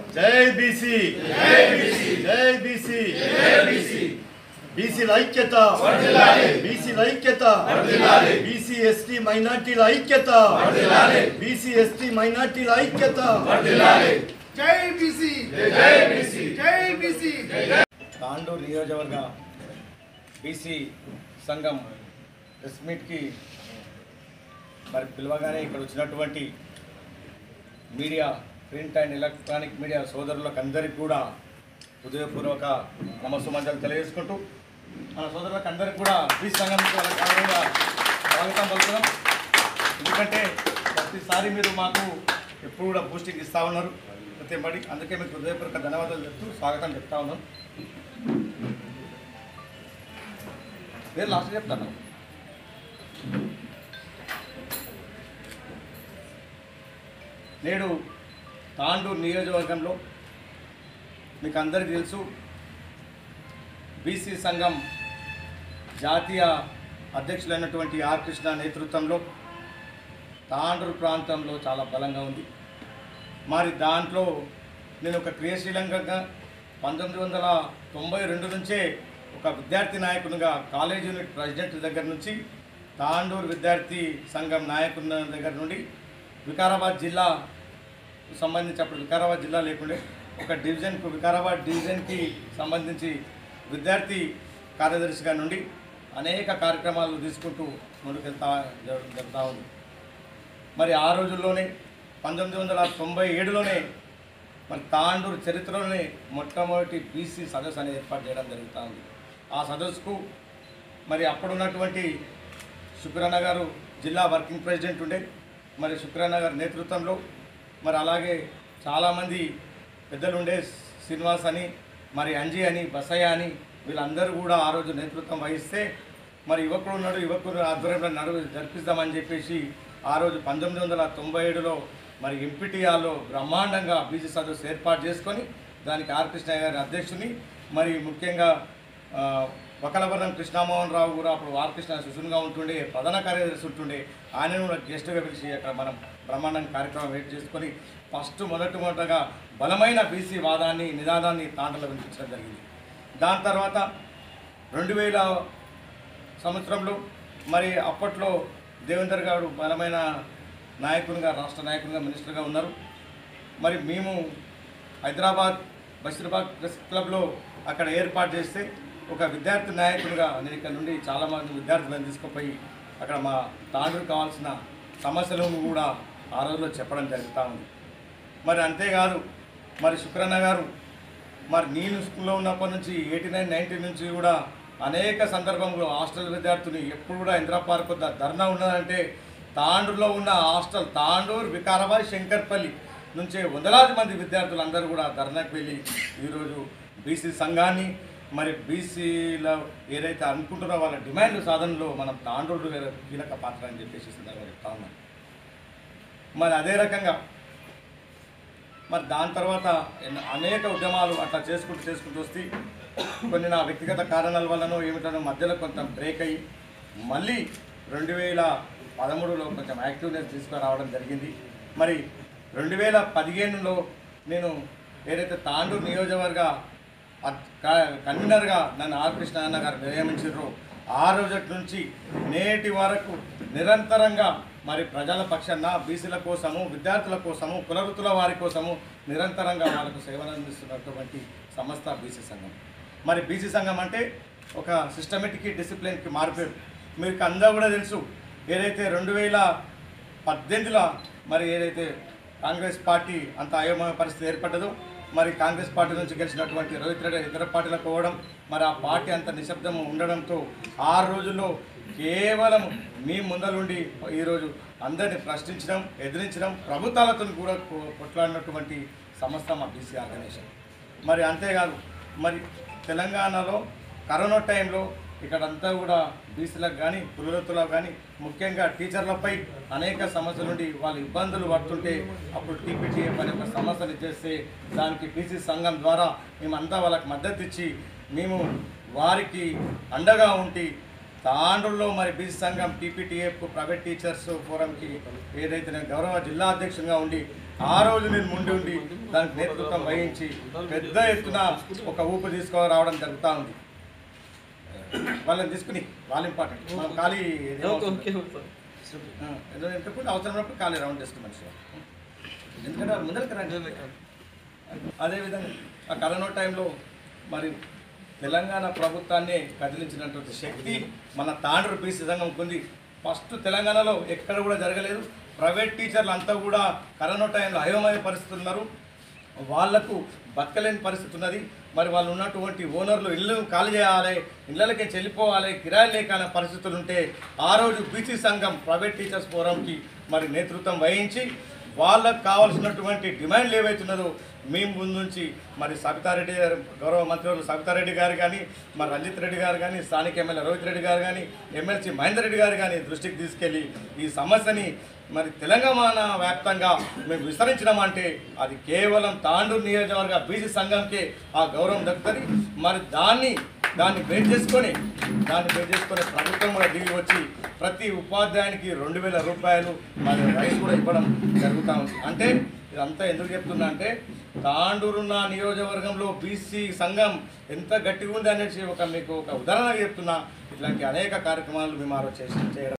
జై బీసీ జై బీసీ బీసీల ఐక్యత బీసీల ఐక్యత బీసీ ఎస్టీ మైనార్టీల ఐక్యత బీసీ ఎస్టీ మైనార్టీల ఐక్యత జై బీసీ జై బీసీ జై బీసీ తాండూరు నియోజకవర్గ బీసీ సంఘం ప్రెస్ మీట్కి మరి పిలవగానే ఇక్కడ వచ్చినటువంటి media print and electronic media సోదరులకు అందరికీ కూడా హృదయపూర్వక నమస్సుమంజలు తెలియజేసుకుంటూ మన సోదరులకు అందరికీ కూడా బీసీ సంఘం నుంచి వాళ్ళకి గౌరవంగా స్వాగతం పలుకుతున్నాం ఎందుకంటే ప్రతిసారి మీరు మాకు ఎప్పుడు కూడా బూస్టింగ్ ఇస్తూ ఉన్నారు ప్రతిబడి అందుకే మీకు హృదయపూర్వక ధన్యవాదాలు చెప్తూ స్వాగతం చెప్తా ఉన్నాం పేరు లాస్ట్ చెప్తాను నేడు తాండూరు నియోజకవర్గంలో మీకు అందరికీ తెలుసు బీసీ సంఘం జాతీయ అధ్యక్షులైనటువంటి ఆర్ కృష్ణ నేతృత్వంలో తాండూరు ప్రాంతంలో చాలా బలంగా ఉంది మరి దాంట్లో నేను ఒక క్రియాశీలంగా పంతొమ్మిది వందల తొంభై రెండు నుంచే ఒక విద్యార్థి నాయకునిగా కాలేజ్ యూనిట్ ప్రెసిడెంట్ దగ్గర నుంచి తాండూరు విద్యార్థి సంఘం నాయకుని దగ్గర నుండి వికారాబాద్ జిల్లా సంబంధించి అప్పుడు వికారాబాద్ జిల్లా లేకుండే ఒక డివిజన్కు వికారాబాద్ డివిజన్కి సంబంధించి విద్యార్థి కార్యదర్శిగా నుండి అనేక కార్యక్రమాలు తీసుకుంటూ ముందుకెళ్తా జరు- జరుగుతూ ఉంది మరి ఆ రోజుల్లోనే పంతొమ్మిది వందల తొంభై ఏడులోనే మరి తాండూరు చరిత్రలోనే మొట్టమొదటి బీసీ సదస్సు అనేది ఏర్పాటు చేయడం జరుగుతూ ఉంది ఆ సదస్సుకు మరి అప్పుడున్నటువంటి శుక్రన్న గారు జిల్లా వర్కింగ్ ప్రెసిడెంట్ ఉండే మరి శుక్రన్న గారి నేతృత్వంలో మరి అలాగే చాలామంది పెద్దలు ఉండే శ్రీనివాస్ అని మరి అంజీ అని బసయ్య అని వీళ్ళందరూ కూడా ఆ రోజు నేతృత్వం వహిస్తే మరి యువకుడు ఉన్నాడు యువకుడు ఆధ్వర్యంలో నడువు జరిపిస్తామని చెప్పేసి ఆ రోజు పంతొమ్మిది వందల తొంభై ఏడులో మరి ఎంపీటీఆర్లో బ్రహ్మాండంగా బీసీ సదస్సు ఏర్పాటు చేసుకొని దానికి ఆర్ కృష్ణ గారి అధ్యక్షుని మరి ముఖ్యంగా ఆ, వకలవరం కృష్ణమోహన్ రావు కూడా అప్పుడు ఆర్ కృష్ణ శిశునుగా ఉంటుండే ప్రధాన కార్యదర్శి ఉంటుండే ఆయనను కూడా గెస్ట్గా పిలిచి అక్కడ మనం బ్రహ్మాండంగా కార్యక్రమం వెయిట్ చేసుకొని ఫస్ట్ మొదటి మొదటగా బలమైన బీసీ వాదాన్ని నినాదాన్ని తాండలో వినిపించడం జరిగింది దాని తర్వాత రెండు వేల సంవత్సరంలో మరి అప్పట్లో దేవేందర్ గారు బలమైన నాయకునిగా రాష్ట్ర నాయకునిగా మినిస్టర్గా ఉన్నారు మరి మేము హైదరాబాద్ బషీర్బాగ్ ప్రెస్ క్లబ్లో అక్కడ ఏర్పాటు చేస్తే ఒక విద్యార్థి నాయకునిగా నేను ఇక్కడ నుండి చాలామంది విద్యార్థులను తీసుకుపోయి అక్కడ మా తాండ్రు కావాల్సిన సమస్యలను కూడా ఆ రోజులో చెప్పడం జరుగుతూ ఉంది మరి అంతేకాదు మరి శుక్రన్న గారు మరి నేను స్కూల్లో ఉన్నప్పటి నుంచి ఎయిటీ నైన్ నైన్టీ నుంచి కూడా అనేక సందర్భంలో హాస్టల్ విద్యార్థులు ఎప్పుడు కూడా ఇందిరా పార్క్ వద్ద ధర్నా ఉన్నదంటే తాండూరులో ఉన్న హాస్టల్ తాండూరు వికారాబాద్ శంకర్పల్లి నుంచే వందలాది మంది విద్యార్థులు అందరూ కూడా ధర్నాకు వెళ్ళి ఈరోజు బీసీ సంఘాన్ని మరి బీసీలో ఏదైతే అనుకుంటున్నారో వాళ్ళ డిమాండ్ల సాధనలో మనం తాండూరు కీలక పాత్ర అని చెప్పేసి సందర్భంగా చెప్తా ఉన్నాం మరి అదే రకంగా మరి దాని తర్వాత ఎన్నో- అనేక ఉద్యమాలు అట్లా చేసుకుంటూ చేసుకుంటూ వస్తే కొన్ని నా వ్యక్తిగత కారణాల వల్లనో ఏమిటనో మధ్యలో కొంత బ్రేక్ అయ్యి మళ్ళీ రెండు వేల పదమూడులో కొంచెం యాక్టివ్నెస్ తీసుకురావడం జరిగింది మరి రెండు వేల పదిహేనులో నేను ఏదైతే తాండూరు నియోజకవర్గ అద్- క- కన్వీనర్గా నన్ను ఆర్ కృష్ణ అన్న గారు నియమించారు ఆ రోజు నుంచి నేటి వరకు నిరంతరంగా మరి ప్రజల పక్షాన బీసీల కోసము విద్యార్థుల కోసము కులవృత్తుల వారి కోసము నిరంతరంగా వాళ్ళకు సేవలు అందిస్తున్నటువంటి సంస్థ బీసీ సంఘం మరి బీసీ సంఘం అంటే ఒక సిస్టమేటిక్ డిసిప్లిన్కి మారిపోయారు మీకు అందరూ కూడా తెలుసు ఏదైతే రెండు వేల పద్దెనిమిదిలో మరి ఏదైతే కాంగ్రెస్ పార్టీ అంత అయోమయ పరిస్థితి ఏర్పడ్డదో మరి కాంగ్రెస్ పార్టీ నుంచి గెలిచినటువంటి రోహిత్ రెడ్డి ఇతర పార్టీలకు పోవడం మరి ఆ పార్టీ అంత నిశ్శబ్దం ఉండడంతో ఆ రోజుల్లో కేవలం మీ ముందలుండి ఈరోజు అందరిని ప్రశ్నించడం ఎదిరించడం ప్రభుత్వాలతో కూడా కొ- కొట్లాడినటువంటి సంస్థ మా బీసీ ఆర్గనైజేషన్ మరి అంతేకాదు మరి తెలంగాణలో కరోనా టైంలో ఇక్కడంతా కూడా బీసీలకు కానీ కులవృత్తులకు కానీ ముఖ్యంగా టీచర్లపై అనేక సమస్యల నుండి వాళ్ళు ఇబ్బందులు పడుతుంటే అప్పుడు టీపీటీఎఫ్ అనే ఒక సంస్థని చేస్తే దానికి బీసీ సంఘం ద్వారా మేమంతా వాళ్ళకి మద్దతు ఇచ్చి మేము వారికి అండగా ఉండి తాండ్రుల్లో మరి బీసీ సంఘం టీపీటీఎఫ్ ప్రైవేట్ టీచర్స్ ఫోరంకి ఏదైతే నేను గౌరవ జిల్లా అధ్యక్షునిగా ఉండి ఆ రోజు నేను ముందు ఉండి దానికి నేతృత్వం వహించి పెద్ద ఎత్తున ఒక ఊపు తీసుకురావడం జరుగుతూ ఉంది వాళ్ళని తీసుకుని వాళ్ళు ఇంపార్టెంట్ మనం ఖాళీ ఏదో ఆ, ఏదో ఎంతకుండా అవసరం ఉన్నప్పుడు ఖాళీ రౌండ్ చేస్తాం మనిషిగా ఎందుకంటే వాళ్ళు ముందరికి రండి అదేవిధంగా ఆ కరోనా టైంలో మరి తెలంగాణ ప్రభుత్వాన్ని కదిలించినటువంటి శక్తి మన తాండ్రు బీసీ సంఘంకి ఉంది ఫస్ట్ తెలంగాణలో ఎక్కడ కూడా జరగలేదు ప్రైవేట్ టీచర్లు అంతా కూడా కరోనా టైంలో అయోమయ పరిస్థితులు ఉన్నారు వాళ్లకు బతకలేని పరిస్థితి ఉన్నది మరి వాళ్ళు ఉన్నటువంటి ఓనర్లు ఇల్లు ఖాళీ చేయాలి ఇళ్ళకి చెల్లిపోవాలి కిరాయి లేక అనే పరిస్థితులు ఉంటే ఆ రోజు బీసీ సంఘం ప్రైవేట్ టీచర్స్ ఫోరంకి మరి నేతృత్వం వహించి వాళ్ళకు కావాల్సినటువంటి డిమాండ్లు ఏవైతున్నదో మేము ముందు నుంచి మరి సబితారెడ్డి గారు గౌరవ మంత్రివర్యులు సబితారెడ్డి గారు కానీ మరి రంజిత్ రెడ్డి గారు కానీ స్థానిక ఎమ్మెల్యే రోహిత్ రెడ్డి గారు కానీ ఎమ్మెల్సీ మహేందర్ రెడ్డి గారు కానీ దృష్టికి తీసుకెళ్ళి ఈ సమస్యని మరి తెలంగాణ వ్యాప్తంగా మేము విస్తరించినామంటే అది కేవలం తాండూరు నియోజకవర్గ బీసీ సంఘంకే ఆ గౌరవం దక్కుతుంది మరి దాన్ని దాన్ని బేస్ చేసుకొని దాన్ని బేస్ చేసుకొని ప్రభుత్వం కూడా దిగి వచ్చి ప్రతి ఉపాధ్యాయునికి రెండు వేల రూపాయలు మరి రైస్ కూడా ఇవ్వడం జరుగుతూ ఉంది అంటే ఇదంతా ఎందుకు చెప్తున్నా అంటే తాండూరున్న నియోజకవర్గంలో బీసీ సంఘం ఎంత గట్టిగా ఉంది అనేసి ఒక మీకు ఒక ఉదాహరణగా చెప్తున్నా ఇట్లాంటి అనేక కార్యక్రమాలు మేము ఆ రోజు చేసి చేయడం